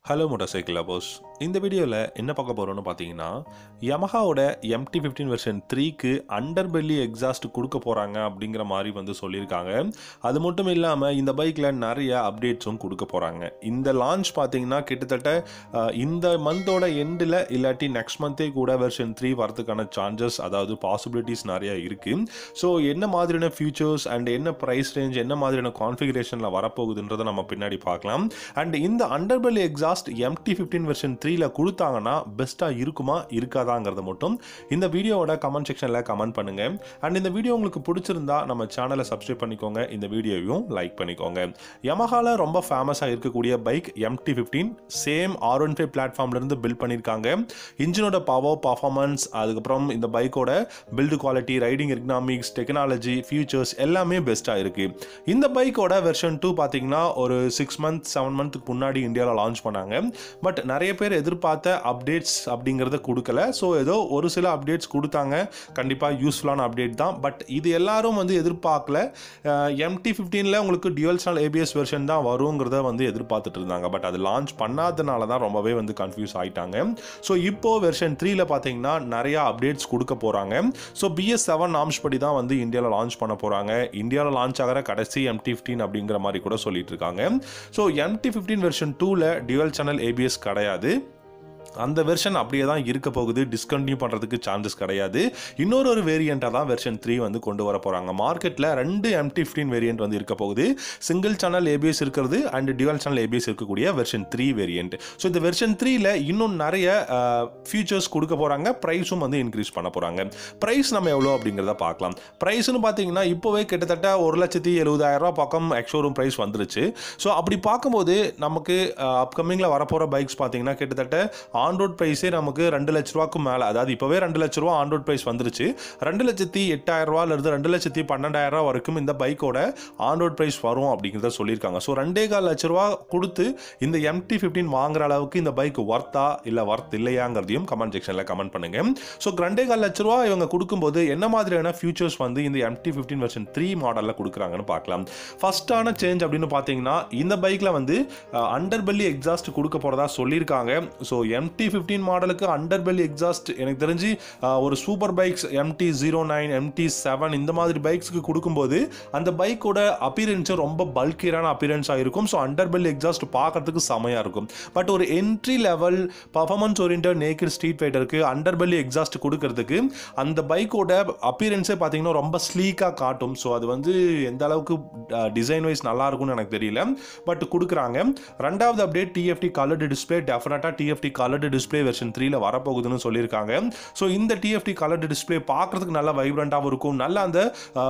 hello motor cycle lovers இந்த வீடியோவில் என்ன பார்க்க போகிறோம்னு பார்த்தீங்கன்னா யமஹாவோட எம்டி ஃபிஃப்டீன் வெர்ஷன் த்ரீக்கு அண்டர் பெல்லி எக்ஸாஸ்ட் கொடுக்க போகிறாங்க அப்படிங்கிற மாதிரி வந்து சொல்லியிருக்காங்க அது மட்டும் இல்லாமல் இந்த பைக்கில் நிறைய அப்டேட்ஸும் கொடுக்க போகிறாங்க இந்த லான்ச் பார்த்தீங்கன்னா கிட்டத்தட்ட அஹ், இந்த மந்தோட எண்டில் இல்லாட்டி நெக்ஸ்ட் மந்தே கூட வெர்ஷன் த்ரீ வரதுக்கான சான்சஸ் அதாவது பாசிபிலிட்டிஸ் நிறைய இருக்குது ஸோ என்ன மாதிரியான ஃபியூச்சர்ஸ் அண்ட் என்ன ப்ரைஸ் ரேஞ்ச் என்ன மாதிரியான கான்ஃபிகரேஷனில் வரப்போகுதுன்றதை நம்ம பின்னாடி பார்க்கலாம் அண்ட் இந்த underbelly exhaust MT fifteen version த்ரீல கொடுத்தாங்கன்னா பெஸ்ட்டாக இருக்குமா இருக்காதாங்கிறத மட்டும் இந்த வீடியோவோட கமெண்ட் செக்ஷனில் கமெண்ட் பண்ணுங்க அண்ட் இந்த வீடியோ உங்களுக்கு பிடிச்சிருந்தா நம்ம சேனலை சப்ஸ்கிரைப் பண்ணிக்கோங்க இந்த வீடியோவையும் லைக் பண்ணிக்கோங்க யமஹால ரொம்ப ஃபேமஸாக இருக்கக்கூடிய bike MT fifteen same R one five பிளாட்ஃபார்ம்லேருந்து பில்ட் பண்ணியிருக்காங்க இன்ஜினோட பவர் பர்ஃபார்மன்ஸ் அதுக்கப்புறம் இந்த பைக்கோட build quality riding economics technology futures எல்லாமே பெஸ்ட்டாக இருக்குது இந்த பைக்கோட வெர்ஷன் டூ பார்த்தீங்கன்னா ஒரு சிக்ஸ் மந்த் செவன் மந்த்துக்கு முன்னாடி இந்தியாவில் லான்ச் பண்ணாங்க பட் நிறைய பேர் எதிர்பார்த்த அப்டேட்ஸ் அப்படிங்கிறத கொடுக்கல ஸோ ஏதோ ஒரு சில அப்டேட்ஸ் கொடுத்தாங்க கண்டிப்பாக யூஸ்ஃபுல்லான அப்டேட் தான் பட் இது எல்லாரும் வந்து எதிர்பார்க்கல எம்டி ஃபிஃப்டீனில் உங்களுக்கு டியூவல் சேனல் ஏபிஎஸ் வெர்ஷன் தான் வருங்கிறத வந்து எதிர்பார்த்துட்டு இருந்தாங்க பட் அது லான்ச் பண்ணாதனால தான் ரொம்பவே வந்து கன்ஃபியூஸ் ஆயிட்டாங்க ஸோ இப்போ வெர்ஷன் த்ரீல பார்த்தீங்கன்னா நிறையா அப்டேட்ஸ் கொடுக்க போகிறாங்க ஸோ பிஎஸ் செவன் நாம்ஸ் படி தான் வந்து இந்தியாவில் லான்ச் பண்ண போகிறாங்க இந்தியாவில் லான்ச் ஆகிற கடைசி எம்டி ஃபிஃப்டீன் அப்படிங்கிற மாதிரி கூட சொல்லிட்டு இருக்காங்க ஸோ எம்டி ஃபிஃப்டீன் வெர்ஷன் டூவில் டியூவல் சேனல் ஏபிஎஸ் கிடையாது அந்த வெர்ஷன் அப்படியே தான் இருக்க போகுது டிஸ்கண்டினியூ பண்ணுறதுக்கு சான்சஸ் கிடையாது இன்னொரு ஒரு வேரியண்ட்டாக தான் வெர்ஷன் த்ரீ வந்து கொண்டு வர போகிறாங்க மார்க்கெட்டில் ரெண்டு எம்டி ஃபிஃப்டீன் வேரியன்ட் வந்து இருக்க போகுது சிங்கிள் சேனல் ஏபிஎஸ் இருக்கிறது அண்ட் டியூவல் சேனல் ஏபிஎஸ் இருக்கக்கூடிய வெர்ஷன் த்ரீ வேரியன்ட் ஸோ இந்த வெர்ஷன் த்ரீல இன்னும் நிறைய ஃபியூச்சர்ஸ் கொடுக்க போகிறாங்க ப்ரைஸும் வந்து இன்க்ரீஸ் பண்ண போகிறாங்க ப்ரைஸ் நம்ம எவ்வளோ அப்படிங்கிறத பார்க்கலாம் ப்ரைஸ்னு பார்த்தீங்கன்னா இப்போவே கிட்டத்தட்ட ஒரு லட்சத்தி எழுபதாயிரம் ரூபா பக்கம் எக்ஷோரூம் ப்ரைஸ் வந்துருச்சு ஸோ அப்படி பார்க்கும்போது நமக்கு அப்கமிங்கில் வரப்போகிற பைக்ஸ் பார்த்தீங்கன்னா கிட்டத்தட்ட ஆன் ரோட் ப்ரைஸே நமக்கு ரெண்டு லட்ச ரூபாக்கு மேலே அதாவது இப்போவே ரெண்டு லட்ச ரூபா ஆன் ரோட் ப்ரைஸ் வந்துருச்சு ரெண்டு லட்சத்தி எட்டாயிரம் ரூபாயிலிருந்து ரெண்டு லட்சத்தி பன்னெண்டாயிரம் ரூபா வரைக்கும் இந்த பைக்கோட ஆன் ரோட் ப்ரைஸ் வரும் அப்படிங்கிறத சொல்லியிருக்காங்க ஸோ ரெண்டே கால் லட்ச ரூபா கொடுத்து இந்த எம்டி ஃபிஃப்டீன் வாங்குற அளவுக்கு இந்த பைக் ஒர்த்தா இல்லை ஒர்த் இல்லையாங்கிறதையும் கமெண்ட் செக்ஷனில் கமெண்ட் பண்ணுங்க ஸோ ரெண்டே கால் லட்ச ரூபா இவங்க கொடுக்கும்போது என்ன மாதிரியான ஃபியூச்சர்ஸ் வந்து இந்த எம்டி ஃபிஃப்டீன் வெர்ஷன் த்ரீ மாடலில் கொடுக்குறாங்கன்னு பார்க்கலாம் ஃபர்ஸ்டான சேஞ்ச் அப்படின்னு பார்த்தீங்கன்னா இந்த பைக்கில் வந்து அண்டர் பெல்லி எக்ஸாஸ்ட் கொடுக்க போகிறதா சொல்லியிருக்காங்க ஸோ எம்டி ஃபிஃப்டீன் மாடலுக்கு அண்டர் பெல்லி எக்ஸாஸ்ட் எனக்கு தெரிஞ்சு அஹ், ஒரு super bikes MT zero nine MT seven இந்த மாதிரி பைக்ஸ்க்கு கொடுக்கும்போது அந்த பைக்கோட அப்பியரன்ஸு ரொம்ப பல்கியரான அப்பியரன்ஸாக இருக்கும் ஸோ அண்டர் பெல்லி எக்ஸாஸ்ட் பார்க்கறதுக்கு செமையாக இருக்கும் பட் ஒரு entry level performance oriented naked street ஃபைட்டருக்கு அண்டர் பெல்லி எக்ஸாஸ்ட் கொடுக்கறதுக்கு அந்த பைக்கோட அப்பியரன்ஸே பார்த்தீங்கன்னா ரொம்ப ஸ்லீக்காக காட்டும் ஸோ அது வந்து எந்த அளவுக்கு டிசைன் வைஸ் நல்லா இருக்கும்னு எனக்கு தெரியல பட் கொடுக்குறாங்க ரெண்டாவது அப்டேட் டிஎஃப்டி கலர்டு டிஸ்பிளே டெஃபினட்டாக டிஎஃப்டி கலர்டு டிஸ்பிளே வெர்ஷன் த்ரீல வரப்போகுதுன்னு சொல்லியிருக்காங்க ஸோ இந்த டிஎஃப்டி கலர்டு டிஸ்பிளே பார்க்கறதுக்கு நல்லா வைப்ரண்ட்டாகவும் இருக்கும் நல்லா அந்த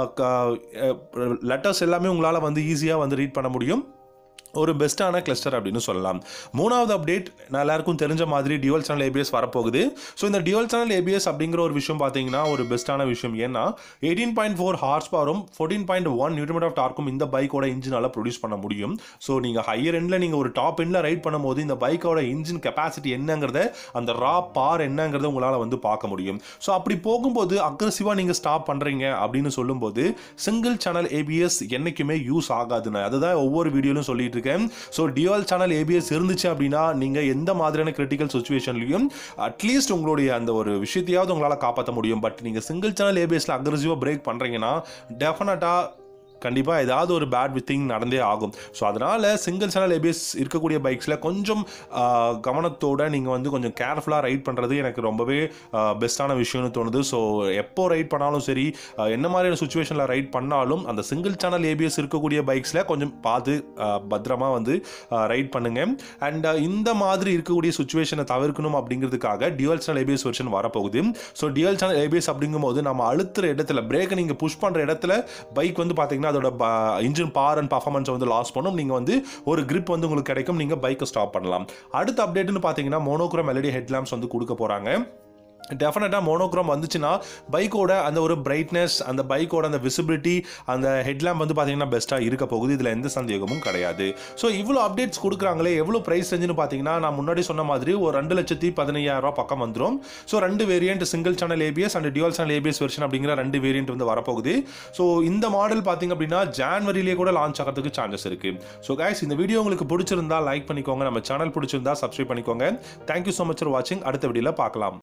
லெட்டர்ஸ் எல்லாமே உங்களால் வந்து ஈஸியாக வந்து ரீட் பண்ண முடியும் ஒரு பெஸ்ட்டான கிளஸ்டர் அப்படின்னு சொல்லலாம் மூணாவது அப்டேட் நான் எல்லாருக்கும் தெரிஞ்ச மாதிரி டியூவல் சேனல் ஏபிஎஸ் வரப்போகுது ஸோ இந்த டியூவல் சேனல் ஏபிஎஸ் அப்படிங்கிற ஒரு விஷயம் பார்த்தீங்கன்னா ஒரு பெஸ்ட்டான விஷயம் ஏன்னா எயிட்டீன் பாயிண்ட் ஃபோர் ஹார்ஸ் பவரும் fourteen point one newton metre of டார்க்கும் இந்த பைக்கோட இன்ஜினால் ப்ரொடியூஸ் பண்ண முடியும் ஸோ நீங்கள் ஹையர் எண்டில் நீங்கள் ஒரு டாப் எண்டில் ரைட் பண்ணும்போது இந்த பைக்கோட இன்ஜின் கெப்பாசிட்டி என்னங்கிறத அந்த ரா பார் என்னங்கிறத உங்களால் வந்து பார்க்க முடியும் ஸோ அப்படி போகும்போது அக்ரஸிவாக நீங்கள் ஸ்டாப் பண்ணுறீங்க அப்படின்னு சொல்லும்போது சிங்கிள் சேனல் ஏபிஎஸ் என்றைக்குமே யூஸ் ஆகாதுன்னு அதுதான் ஒவ்வொரு வீடியோலையும் சொல்லிட்டு இருக்கேன் ஸோ டியூவல் சேனல் ஏபிஎஸ் இருந்துச்சு அப்படின்னா நீங்கள் எந்த மாதிரியான கிரிட்டிக்கல் சுச்சுவேஷன்லையும் அட்லீஸ்ட் உங்களுடைய அந்த ஒரு விஷயத்தையாவது உங்களால் காப்பாற்ற முடியும் பட் நீங்கள் சிங்கிள் சேனல் ஏபிஎஸ்ல அக்ரெசிவாக பிரேக் பண்ணுறீங்கன்னா டெஃபினட்டாக கண்டிப்பாக ஏதாவது ஒரு பேட் வித்திங் நடந்தே ஆகும் ஸோ அதனால் சிங்கிள் சேனல் ஏபிஎஸ் இருக்கக்கூடிய பைக்ஸில் கொஞ்சம் ஆஹ், கவனத்தோட நீங்கள் வந்து கொஞ்சம் கேர்ஃபுல்லாக ரைட் பண்ணுறது எனக்கு ரொம்பவே பெஸ்ட்டான விஷயம்னு தோணுது ஸோ எப்போ ரைட் பண்ணாலும் சரி ஆஹ், என்ன மாதிரியான சுச்சுவேஷனில் ரைட் பண்ணாலும் அந்த சிங்கிள் சேனல் ஏபிஎஸ் இருக்கக்கூடிய பைக்ஸில் கொஞ்சம் பார்த்து ஆஹ், பத்திரமா வந்து ரைட் பண்ணுங்க அண்ட் இந்த மாதிரி இருக்கக்கூடிய சுச்சுவேஷனை தவிர்க்கணும் அப்படிங்கிறதுக்காக டியூவல் சேனல் ஏபிஎஸ் வெர்ஷன் வரப்போகுது ஸோ டியூவல் சேனல் ஏபிஎஸ் அப்படிங்கும்போது நம்ம அழுத்துற இடத்துல பிரேக்கை நீங்கள் புஷ் பண்ணுற இடத்துல பைக் வந்து பார்த்தீங்கன்னா அதோட இன்ஜின் பார் அண்ட் பர்ஃபார்மன்ஸ் வந்து லாஸ் பண்ணும் நீங்கள் வந்து ஒரு grip வந்து உங்களுக்கு கிடைக்கும் நீங்கள் பைக்கை ஸ்டாப் பண்ணலாம் அடுத்த அப்டேட்னு பார்த்தீங்கன்னா மோனோக்ரோம் எல்இடி ஹெட்லாம்ப்ஸ் வந்து கொடுக்க போகிறாங்க டெஃபினட்டாக மோனோக்ரோம் வந்துச்சுன்னா பைக்கோட அந்த ஒரு பிரைட்னஸ் அந்த பைக்கோட அந்த விசிபிலிட்டி அந்த ஹெட்லாம்ப் வந்து பார்த்தீங்கன்னா பெஸ்ட்டாக இருக்க போகுது இதில் எந்த சந்தேகமும் கிடையாது ஸோ இவ்வளோ அப்டேட்ஸ் கொடுக்குறாங்களே எவ்வளோ ப்ரைஸ் ரேஞ்சுன்னு பார்த்தீங்கன்னா நான் முன்னாடி சொன்ன மாதிரி ஒரு ரெண்டு லட்சத்தி பதினையாயிரம் ரூபாய் பக்கம் வந்துடும் ஸோ ரெண்டு variant single channel ABS and dual channel ABS version அப்படிங்கிற ரெண்டு வேரியன்ட் வந்து வரப்போகுது ஸோ இந்த மாடல் பார்த்தீங்க அப்படின்னா ஜான்வரியிலே கூட லான்ச் ஆகிறதுக்கு சான்சஸ் இருக்கு ஸோ கைஸ் இந்த வீடியோ உங்களுக்கு பிடிச்சிருந்தா லைக் பண்ணிக்கோங்க நம்ம சேனல் பிடிச்சிருந்தா சப்ஸ்கிரைப் பண்ணிக்கோங்க தேங்க்யூ ஸோ மச் ஃபார் வாட்சிங் அடுத்த வீடியோவில் பார்க்கலாம்